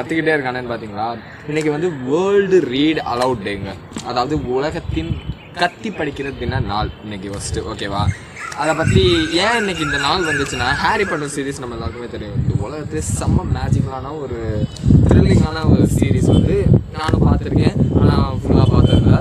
கத்திக்கிட்டே இருக்கானேன்னு பாத்தீங்களா இன்னைக்கு வந்து வேர்ல்டு ரீட் அலவுட் டேங்க அதாவது உலகத்தின் கத்தி படிக்கிற தின நாள் இன்னைக்கு ஃபர்ஸ்ட் ஓகேவா அதை பற்றி ஏன் இன்னைக்கு இந்த நாள் வந்துச்சுன்னா ஹாரி பாட்டர் சீரிஸ் நம்ம எல்லாருக்குமே தெரியும் இந்த உலகத்திலே செம்ம மேஜிக்கலான ஒரு த்ரில்லிங்கான ஒரு சீரிஸ் வந்து நானும் பார்த்துருக்கேன் ஆனால் ஃபுல்லாக பார்த்ததில்ல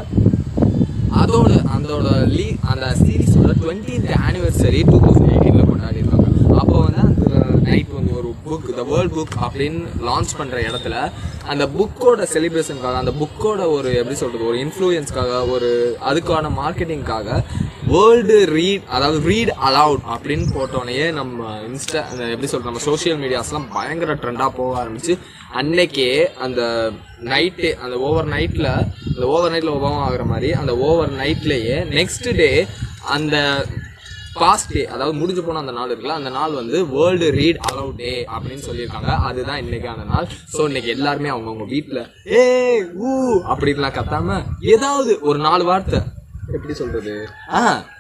அதோட அதோட லீ அந்த சீரிஸோட டுவெண்ட்டீத் ஆனிவர்சரி டூ தௌசண்ட் எயிட்டீனில் கொண்டாடிருக்காங்க அப்போ வந்து அந்த நைட் வந்து ஒரு புக் த வேர்ல்ட் புக் அப்படின்னு லான்ச் பண்ணுற இடத்துல அந்த புக்கோட செலிப்ரேஷனுக்காக அந்த புக்கோட ஒரு எப்படி சொல்கிறது ஒரு இன்ஃப்ளூயன்ஸ்க்காக ஒரு அதுக்கான மார்க்கெட்டிங்காக வேர்ல்டு ரீட் அதாவது ரீட் அலவுட் அப்படின்னு போட்டோன்னே நம்ம இன்ஸ்டா அந்த எப்படி சொல்கிறது நம்ம சோஷியல் மீடியாஸ்லாம் பயங்கர ட்ரெண்டாக போக ஆரம்பிச்சு அன்னைக்கே அந்த நைட்டு அந்த ஓவர் நைட்டில் அந்த ஓவர் நைட்டில் உபம் ஆகுற மாதிரி அந்த ஓவர் நைட்லேயே நெக்ஸ்ட் டே அந்த பாஸ்ட் டே அதாவது முடிஞ்சு போன அந்த நாள் இருக்குல்ல அந்த நாள் வந்து வேர்ல்டு ரீட் அலவுட் டே அப்படின்னு சொல்லியிருக்காங்க அதுதான் இன்னைக்கான நாள் ஸோ இன்னைக்கு எல்லாருமே அவங்கவுங்க வீட்டில் ஏ ஊ அப்படின்லாம் கத்தாம ஏதாவது ஒரு நாலு வார்த்தை எப்படி சொல்றது ஆ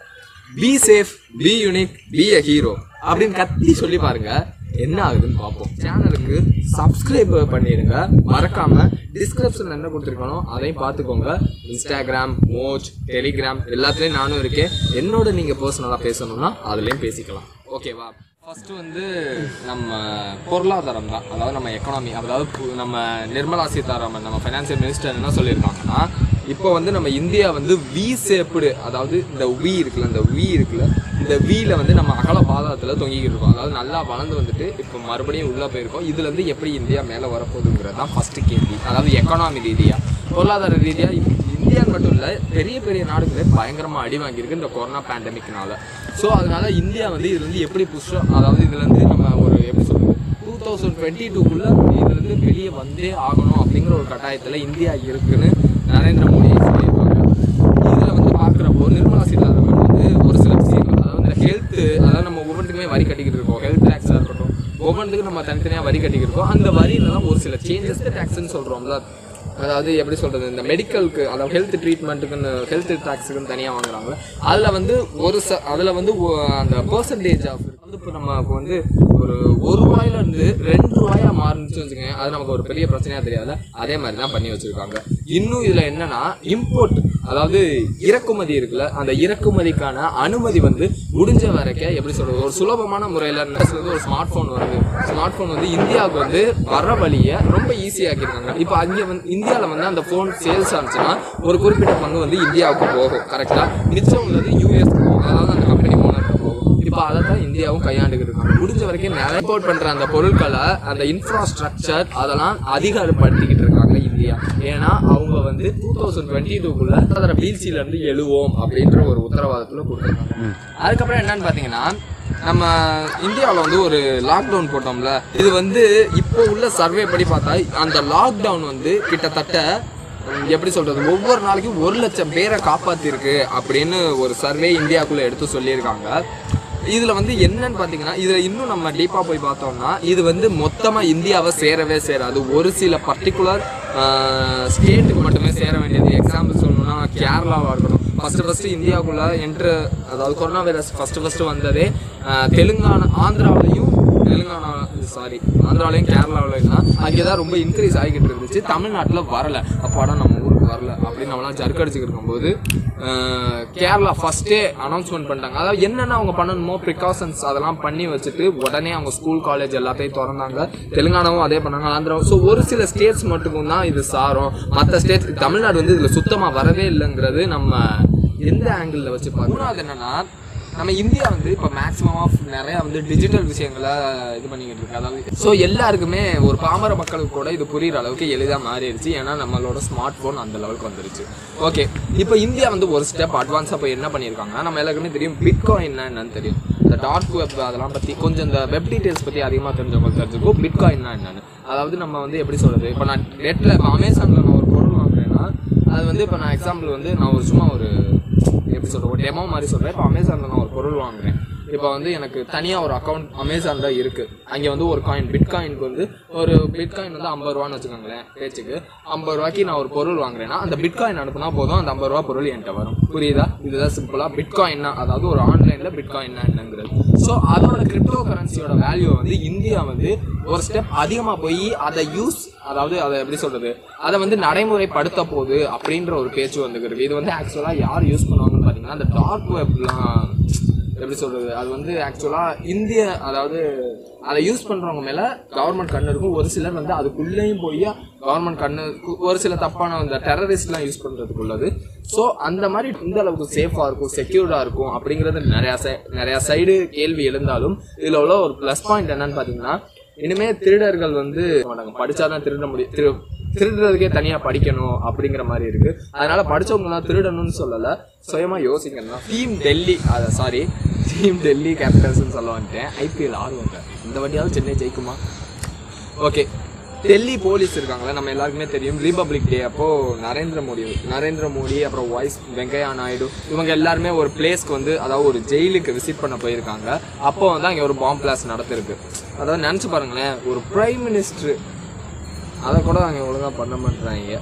be safe be unique be a hero அப்படின்னு கத்தி சொல்லி பாருங்க என்ன ஆகுதுன்னு பார்ப்போம் சேனலுக்கு சப்ஸ்கிரைப் பண்ணிடுங்க மறக்காம டிஸ்கிரிப்ஷன்ல என்ன கொடுத்துருக்கணும் அதையும் பார்த்துக்கோங்க இன்ஸ்டாகிராம் மோஜ் டெலிகிராம் எல்லாத்துலேயும் நானும் இருக்கேன் என்னோட நீங்க பர்சனலாக பேசணும்னா அதுலேயும் பேசிக்கலாம் ஓகேவா ஃபர்ஸ்ட் வந்து நம்ம பொருளாதாரம் தான் அதாவது நம்ம எக்கனாமி அதாவது பு- நம்ம நிர்மலா சீதாராமன் நம்ம ஃபைனான்சியல் மினிஸ்டர் என்ன சொல்லியிருக்காங்கன்னா இப்போ வந்து நம்ம இந்தியா வந்து வி சேப்புடு அதாவது இந்த வி இருக்குல்ல இந்த வி இருக்குல்ல இந்த வீல வந்து நம்ம அகல பாதாளத்தில் தொங்கிக்கிட்டு இருக்கோம் அதாவது நல்லா வளர்ந்து வந்துட்டு இப்போ மறுபடியும் உள்ளே போயிருக்கோம் இதுல இருந்து எப்படி இந்தியா மேலே வரப்போகுதுங்கிறது தான் ஃபர்ஸ்ட் கேள்வி அதாவது எக்கனாமி ரீதியா பொருளாதார ரீதியா இந்தியா மட்டும் இல்லை பெரிய பெரிய நாடுகளே பயங்கரமாக அடி வாங்கியிருக்கு இந்த கொரோனா பேண்டமிக்னால ஸோ அதனால இந்தியா வந்து இதுல இருந்து எப்படி புஷ் அதாவது இதுல இருந்து நம்ம ஒரு எப்படி சொல்றது டூ தௌசண்ட் டுவெண்ட்டி டூக்குள்ள இதுலேருந்து வெளியே வந்தே ஆகணும் அப்படிங்கிற ஒரு கட்டாயத்தில் இந்தியா இருக்குன்னு நரேந்திர மோடி சொல்லியிருக்காங்க இதில் வந்து பார்க்குறப்போ நிர்மலா சீதாராமன் வந்து ஒரு சில விஷயங்கள் அதாவது இந்த ஹெல்த்து அதாவது நம்ம ஒவ்வொன்றுக்குமே வரி கட்டிக்கிட்டு இருக்கோம் ஹெல்த் டேக்ஸாக இருக்கட்டும் ஒவ்வொன்றுக்கும் நம்ம தனித்தனியாக வரி கட்டிக்கிட்டு இருக்கோம் அந்த வரியிலலாம் ஒரு சில சேஞ்சஸ் டேக்ஸ்ன்னு சொல்கிறோம்ல அதாவது எப்படி சொல்றது இந்த மெடிக்கலுக்கு அதாவது ஹெல்த் ட்ரீட்மெண்ட்டுக்குன்னு ஹெல்த் டாக்ஸுக்குன்னு தனியாக வாங்குறாங்களே அதில் வந்து ஒரு ச அதில் வந்து ஒ- அந்த பர்சன்டேஜ் ஆஃப் வந்து இப்போ நமக்கு வந்து ஒரு ஒரு ரூபாயில இருந்து ரெண்டு ரூபாயா மாறுனுச்சு வச்சுக்கோங்க அது நமக்கு ஒரு பெரிய பிரச்சனையா தெரியாது அதே மாதிரி தான் பண்ணி வச்சிருக்காங்க இன்னும் இதுல என்னன்னா இம்போர்ட் அதாவது இறக்குமதி இருக்குல்ல அந்த இறக்குமதிக்கான அனுமதி வந்து முடிஞ்ச வரைக்கும் எப்படி சொல்றது ஒரு சுலபமான முறையில வந்து ஒரு ஸ்மார்ட் போன் வருது ஸ்மார்ட் போன் வந்து இந்தியாவுக்கு வந்து வர வழியை ரொம்ப ஈஸியாக்கியிருக்காங்க இப்போ அங்கே வந்து இந்தியாவில் வந்து அந்த ஃபோன் சேல்ஸ் ஆனிச்சுன்னா ஒரு குறிப்பிட்ட பங்கு வந்து இந்தியாவுக்கு போகும் கரெக்டா மிச்சம் உள்ளது யூஎஸ் போகும் அதாவது அந்த கம்பெனி ஓனர்கிட்ட போகும் இப்போ அதை தான் இந்தியாவும் கையாண்டுக்கிட்டு இருக்காங்க முடிஞ்ச வரைக்கும் நிறைய இம்போர்ட் பண்ற அந்த பொருட்களை அந்த இன்ஃப்ராஸ்ட்ரக்சர் அதெல்லாம் அதிகாரப்படுத்திக்கிட்டு இருக்காங்க இந்தியா ஏன்னா அவங்க வந்து டூ தௌசண்ட் டுவெண்ட்டி டூக்குள்ள அதில் வீழ்ச்சியில இருந்து எழுவோம் அப்படின்ற ஒரு உத்தரவாதத்துல கொடுத்துருக்காங்க அதுக்கப்புறம் என்னன்னு பாத்தீங்கன்னா நம்ம இந்தியாவில் வந்து ஒரு லாக்டவுன் போட்டோம்ல இது வந்து இப்போ உள்ள சர்வே படி பார்த்தா அந்த லாக்டவுன் வந்து கிட்டத்தட்ட உம், எப்படி சொல்றது ஒவ்வொரு நாளைக்கும் ஒரு லட்சம் பேரை காப்பாத்திருக்கு அப்படின்னு ஒரு சர்வே இந்தியாக்குள்ள எடுத்து சொல்லியிருக்காங்க இதுல வந்து என்னன்னு பாத்தீங்கன்னா இதுல இன்னும் நம்ம டீப்பா போய் பார்த்தோம்னா இது வந்து மொத்தமா இந்தியாவை சேரவே சேராது ஒரு சில பர்டிகுலர் ஸ்டேட்டுக்கு மட்டுமே சேர வேண்டியது எக்ஸாம்பிள் சொல்லணும்னா கேரளாவா இருக்கட்டும் ஃபர்ஸ்ட் ஃபர்ஸ்ட் இந்தியாவுக்குள்ள என்ட்ரு அதாவது கொரோனா வைரஸ் ஃபர்ஸ்ட் ஃபர்ஸ்ட் வந்ததே ஆஹ், தெலுங்கானா ஆந்திராவிலையும் தெலுங்கானா சாரி ஆந்திராவிலையும் கேரளாவிலையும் தான் அங்கே தான் ரொம்ப இன்க்ரீஸ் ஆகிக்கிட்டு இருந்துச்சு தமிழ்நாட்டில் வரல அப்பாடா நம்ம ஊருக்கு வரல அப்படின்னு நம்மளாம் ஜர்க் அடிச்சுக்கிட்டு இருக்கும்போது ஆஹ், கேரளா ஃபர்ஸ்டே அனௌன்ஸ்மெண்ட் பண்ணிட்டாங்க அதாவது என்னென்ன அவங்க பண்ணணுமோ ப்ரிகாஷன்ஸ் அதெல்லாம் பண்ணி வச்சுட்டு உடனே அவங்க ஸ்கூல் காலேஜ் எல்லாத்தையும் திறந்தாங்க தெலுங்கானாவும் அதே பண்ணாங்க ஆந்திராவும் ஸோ ஒரு சில ஸ்டேட்ஸ் மட்டும் தான் இது சாரும் மற்ற ஸ்டேட் தமிழ்நாடு வந்து இதில் சுத்தமாக வரவே இல்லைங்கிறது நம்ம எந்த ஆங்கிளில் வச்சு பார்க்கணும் மூணாவது என்னன்னா நம்ம இந்தியா வந்து இப்போ மேக்ஸிமம் ஆஃப் நிறைய வந்து டிஜிட்டல் விஷயங்களை இது பண்ணிக்கிட்டு இருக்கு அதாவது ஸோ எல்லாருக்குமே ஒரு பாமர மக்களுக்கு கூட இது புரியுற அளவுக்கு எளிதாக மாறிடுச்சு ஏன்னா நம்மளோட ஸ்மார்ட் ஃபோன் அந்த லெவலுக்கு வந்துருச்சு ஓகே இப்போ இந்தியா வந்து ஒரு ஸ்டெப் அட்வான்ஸாக இப்போ என்ன பண்ணியிருக்காங்கன்னா நம்ம எல்லாருக்குமே தெரியும் பிட்காயின் என்னன்னு தெரியும் இந்த டார்க் வெப் அதெல்லாம் பற்றி கொஞ்சம் இந்த வெப் டீடைல்ஸ் பற்றி அதிகமாக தெரிஞ்சவங்களுக்கு தெரிஞ்சுக்கும் பிட்காயின்னா என்னன்னு அதாவது நம்ம வந்து எப்படி சொல்றது இப்போ நான் நெட்டில் இப்போ அமேசானில் நான் ஒரு பொருள் வாங்குறேன்னா அது வந்து இப்போ நான் எக்ஸாம்பிள் வந்து நான் ஒரு சும்மா ஒரு எப்படி சொல்றேன் ஒரு டெமோ மாதிரி சொல்றேன் இப்போ அமேசானில் நான் ஒரு பொருள் வாங்குறேன் இப்போ வந்து எனக்கு தனியாக ஒரு அக்கௌண்ட் அமேசானில் இருக்குது அங்கே வந்து ஒரு காயின் பிட்காயினுக்கு வந்து ஒரு பிட்காயின் வந்து ஐம்பது ரூபான்னு வச்சுக்கோங்களேன் பேச்சுக்கு ஐம்பது ரூபாய்க்கு நான் ஒரு பொருள் வாங்குறேன்னா அந்த பிட்காயின் அனுப்புனா போதும் அந்த ஐம்பது ரூபா பொருள் என்கிட்ட வரும் புரியுதா இதுதான் சிம்பிளாக பிட்காயின்னா அதாவது ஒரு ஆன்லைனில் பிட்காயின்னா என்னங்கிறது ஸோ அதோட கிரிப்டோ கரன்சியோட வேல்யூ வந்து இந்தியா வந்து ஒரு ஸ்டெப் அதிகமாக போய் அதை யூஸ் அதாவது அதை எப்படி சொல்றது அதை வந்து நடைமுறைப்படுத்த போகுது அப்படின்ற ஒரு பேச்சு வந்துருக்கு இது வந்து ஆக்சுவலாக யார் யூஸ் பண்ணுவாங்கன்னு பார்த்தீங்கன்னா அந்த டார்க் வெப்லாம் எப்படி சொல்றது அது வந்து ஆக்சுவலா இந்திய அதாவது அதை யூஸ் பண்றவங்க மேல கவர்மெண்ட் கண்ணு இருக்கும் ஒரு சிலர் வந்து அதுக்குள்ளேயும் போய் கவர்மெண்ட் கண்ணு ஒரு சில தப்பான அந்த டெரரிஸ்ட்லாம் யூஸ் பண்றதுக்குள்ளது ஸோ அந்த மாதிரி இந்த அளவுக்கு சேஃபா இருக்கும் செக்யூர்டா இருக்கும் அப்படிங்கிறது நிறைய சை- நிறைய சைடு கேள்வி எழுந்தாலும் இதுல உள்ள ஒரு ப்ளஸ் பாயிண்ட் என்னன்னு பாத்தீங்கன்னா இனிமே திருடர்கள் வந்து நாங்க படிச்சாதான் திருட முடியும் திரு திருடுறதுக்கே தனியா படிக்கணும் அப்படிங்கிற மாதிரி இருக்கு அதனால படிச்சவங்க எல்லாம் திருடணும்னு சொல்லல சுயமா யோசிக்கணும் டீம் டெல்லி அத சாரி டீம் டெல்லி கேபிட்டல்ஸ்னு சொல்ல வந்துட்டேன் ஐபிஎல் ஆடுவாங்க இந்த வாட்டியாவது சென்னை ஜெயிக்குமா ஓகே டெல்லி போலீஸ் இருக்காங்களா நம்ம எல்லாருக்குமே தெரியும் ரிபப்ளிக் டே அப்போ நரேந்திர மோடி நரேந்திர மோடி அப்புறம் வைஸ் வெங்கையா நாயுடு இவங்க எல்லாருமே ஒரு பிளேஸ்க்கு வந்து அதாவது ஒரு ஜெயிலுக்கு விசிட் பண்ண போயிருக்காங்க அப்போ வந்து அங்கே ஒரு பாம்பு பிளாஸ் நடத்திருக்கு அதாவது நினச்சி பாருங்களேன் ஒரு பிரைம் மினிஸ்டர் அதை கூட அங்கே ஒழுங்காக பண்ண மாட்டேறாங்க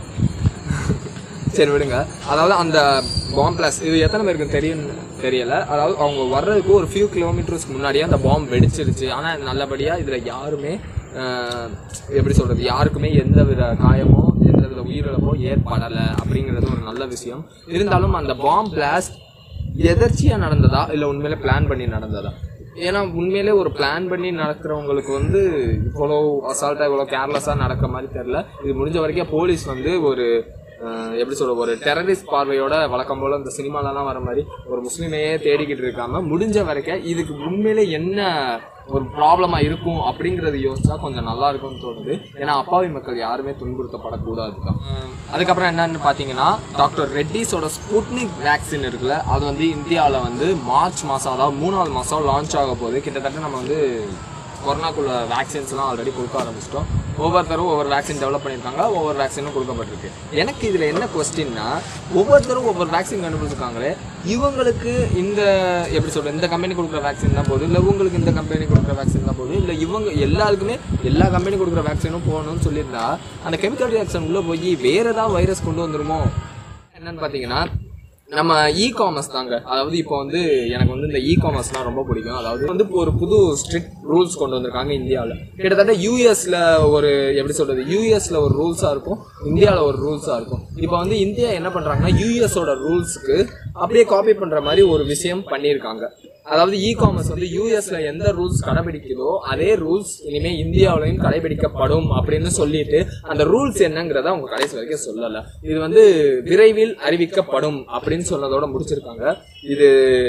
சரி விடுங்க அதாவது அந்த பாம்பு பிளாஸ் இது எத்தனை பேருக்கு தெரியும் தெரியல அதாவது அவங்க வர்றதுக்கு ஒரு ஃபியூ கிலோமீட்டர்ஸ்க்கு முன்னாடியே அந்த பாம்பு வெடிச்சிருச்சு ஆனால் நல்லபடியாக இதில் யாருமே ஆஹ், எப்படி சொல்கிறது யாருக்குமே எந்த வித காயமோ எந்த வித உயிரிழப்போ ஏற்படலை அப்படிங்கிறது ஒரு நல்ல விஷயம் இருந்தாலும் அந்த பாம்பு பிளாஸ்ட் எதர்ச்சியா நடந்ததா இல்லை உண்மையிலே பிளான் பண்ணி நடந்ததா ஏன்னா உண்மையிலே ஒரு பிளான் பண்ணி நடக்கிறவங்களுக்கு வந்து இவ்வளோ அசால்ட்டாக இவ்வளோ கேர்லெஸ்ஸாக நடக்க மாதிரி தெரில இது முடிஞ்ச வரைக்கும் போலீஸ் வந்து ஒரு அஹ், எப்படி சொல்ற ஒரு டெரரிஸ்ட் பார்வையோட வழக்கம் போல இந்த சினிமாலலாம் வர மாதிரி ஒரு முஸ்லீமையே தேடிக்கிட்டு இருக்காம முடிஞ்ச வரைக்கும் இதுக்கு உண்மையிலே என்ன ஒரு ப்ராப்ளமா இருக்கும் அப்படிங்கறது யோசிச்சா கொஞ்சம் நல்லா இருக்கும்னு தோணுது ஏன்னா அப்பாவி மக்கள் யாருமே துன்புறுத்தப்படக்கூடாது தான் அதுக்கப்புறம் என்னன்னு பார்த்தீங்கன்னா டாக்டர் ரெட்டிஸோட ஸ்புட்னிக் வேக்சின் இருக்குல்ல அது வந்து இந்தியாவில் வந்து மார்ச் மாதம் அதாவது மூணாவது மாதம் லான்ச் ஆக போகுது கிட்டத்தட்ட நம்ம வந்து கொரோனாக்குள்ள வேக்சின்ஸ்லாம் ஆல்ரெடி கொடுக்க ஆரம்பிச்சிட்டோம் ஒவ்வொருத்தரும் ஒவ்வொரு வேக்சின் டெவலப் பண்ணியிருக்காங்க ஒவ்வொரு வேக்சினும் கொடுக்கப்பட்டிருக்கு எனக்கு இதில் என்ன கொஸ்டின்னா ஒவ்வொருத்தரும் ஒவ்வொரு வேக்சின் கண்டுபிடிச்சிருக்காங்களே இவங்களுக்கு இந்த எப்படி சொல்றது இந்த கம்பெனி கொடுக்குற வேக்சின் தான் போதும் இல்லை இவங்களுக்கு இந்த கம்பெனி கொடுக்குற வேக்சின் தான் போதும் இல்லை இவங்க எல்லாருக்குமே எல்லா கம்பெனி கொடுக்குற வேக்சினும் போகணும்னு சொல்லியிருந்தா அந்த கெமிக்கல் ரியாக்ஷன் உள்ளே போய் வேற ஏதாவது வைரஸ் கொண்டு வந்துருமோ என்னன்னு பார்த்தீங்கன்னா நம்ம இ காமர்ஸ் தாங்க அதாவது இப்போ வந்து எனக்கு வந்து இந்த இ காமர்ஸ்லாம் ரொம்ப பிடிக்கும் அதாவது வந்து இப்போ ஒரு புது ஸ்ட்ரிக்ட் ரூல்ஸ் கொண்டு வந்திருக்காங்க இந்தியாவில் கிட்டத்தட்ட யூஎஸ்ல ஒரு எப்படி சொல்றது யூஎஸ்ல ஒரு ரூல்ஸா இருக்கும் இந்தியாவில் ஒரு ரூல்ஸா இருக்கும் இப்போ வந்து இந்தியா என்ன பண்றாங்கன்னா யூஎஸோட ரூல்ஸ்க்கு அப்படியே காப்பி பண்ற மாதிரி ஒரு விஷயம் பண்ணியிருக்காங்க அதாவது இ காமர்ஸ் வந்து யூஎஸ்ல எந்த ரூல்ஸ் கடைபிடிக்குதோ அதே ரூல்ஸ் இனிமே இந்தியாவிலையும் கடைபிடிக்கப்படும் அப்படின்னு சொல்லிட்டு அந்த ரூல்ஸ் என்னங்கிறத அவங்க கடைசி வரைக்கும் சொல்லல இது வந்து விரைவில் அறிவிக்கப்படும் அப்படின்னு சொன்னதோட முடிச்சிருக்காங்க இது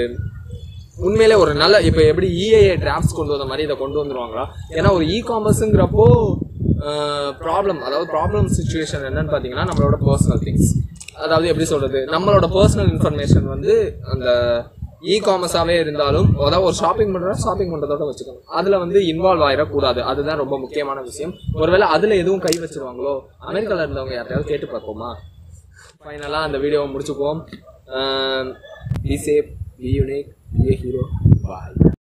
உண்மையிலே ஒரு நல்ல இப்ப எப்படி இஏஏ டிராப்ஸ் கொண்டு வந்த மாதிரி இதை கொண்டு வந்துருவாங்களா ஏன்னா ஒரு இ காமர்ஸ்ங்கிறப்போ ப்ராப்ளம் அதாவது ப்ராப்ளம் சுச்சுவேஷன் என்னன்னு பாத்தீங்கன்னா நம்மளோட பர்சனல் திங்ஸ் அதாவது எப்படி சொல்றது நம்மளோட பர்சனல் இன்ஃபர்மேஷன் வந்து அந்த இ காமர்ஸாவே இருந்தாலும் அதாவது ஒரு ஷாப்பிங் பண்றோம் ஷாப்பிங் பண்றதோட வச்சுக்கணும் அதுல வந்து இன்வால்வ் ஆயிடக்கூடாது அதுதான் ரொம்ப முக்கியமான விஷயம் ஒருவேளை அதுல எதுவும் கை வச்சிருவாங்களோ அமெரிக்கால இருந்தவங்க யார்ட்டையாவது கேட்டு பார்ப்போமா ஃபைனலா அந்த வீடியோவை முடிச்சுக்குவோம் be safe be unique be hero bye